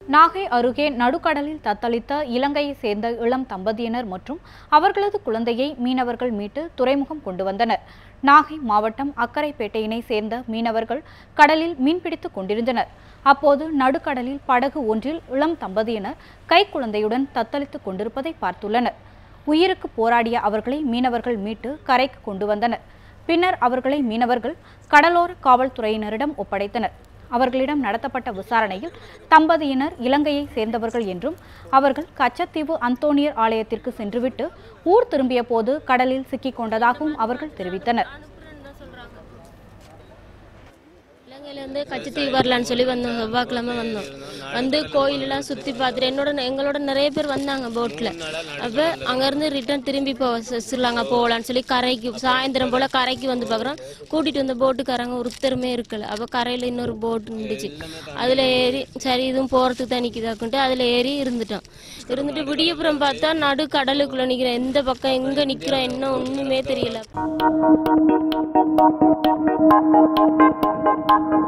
நாகை அருகே நடுக்கடலில் தத்தளித்த இலங்கையைச் சேர்ந்த இளம் தம்பதியினர் மற்றும் அவர்களது குழந்தையை மீனவர்கள் மீட்டு துறைமுகம் கொண்டு வந்தனர் நாகை மாவட்டம் அக்கரைப்பேட்டையினை சேர்ந்த மீனவர்கள் கடலில் மீன்பிடித்துக் கொண்டிருந்தனர் அப்போது நடுக்கடலில் படகு ஒன்றில் இளம் தம்பதியினர் கைக்குழந்தையுடன் தத்தளித்துக் கொண்டிருப்பதை பார்த்துள்ளனர் உயிருக்கு போராடிய அவர்களை மீனவர்கள் மீட்டு கரைக்கு கொண்டு வந்தனர் பின்னர் அவர்களை மீனவர்கள் கடலோர காவல்துறையினரிடம் ஒப்படைத்தனர் அவர்களிடம் நடத்தப்பட்ட விசாரணையில் தம்பதியினர் இலங்கையை சேர்ந்தவர்கள் என்றும் அவர்கள் கச்சத்தீவு அந்தோனியர் ஆலயத்திற்கு சென்றுவிட்டு ஊர் திரும்பிய போது கடலில் சிக்கிக் கொண்டதாகவும் அவர்கள் தெரிவித்தனர் இலங்கையிலேருந்து கச்சத்தீவு வரலான்னு சொல்லி வந்தோம் செவ்வாய்க்கிழமை வந்தோம் வந்து கோயிலெல்லாம் சுற்றி பார்த்துட்டு என்னோட எங்களோட நிறைய பேர் வந்தாங்க போட்டில் அப்போ அங்கேருந்து ரிட்டர்ன் திரும்பி போ ஸ்ரீலங்கா போகலான்னு சொல்லி கரைக்கு சாயந்தரம் போல் கரைக்கு வந்து பார்க்குறோம் கூட்டிகிட்டு வந்த போட்டுக்காரங்க ஒருத்தருமே இருக்கல அப்போ கரையில் இன்னொரு போட் இருந்துச்சு அதில் ஏறி சரி இதுவும் போகிறதுக்கு தான் நிற்கிதாக்குன்ட்டு அதில் ஏறி இருந்துட்டோம் இருந்துட்டு விடியப்புறம் பார்த்தா நடு கடலுக்குள்ளே நிற்கிறேன் எந்த பக்கம் எங்கே நிற்கிறோம் என்ன ஒன்றுமே தெரியல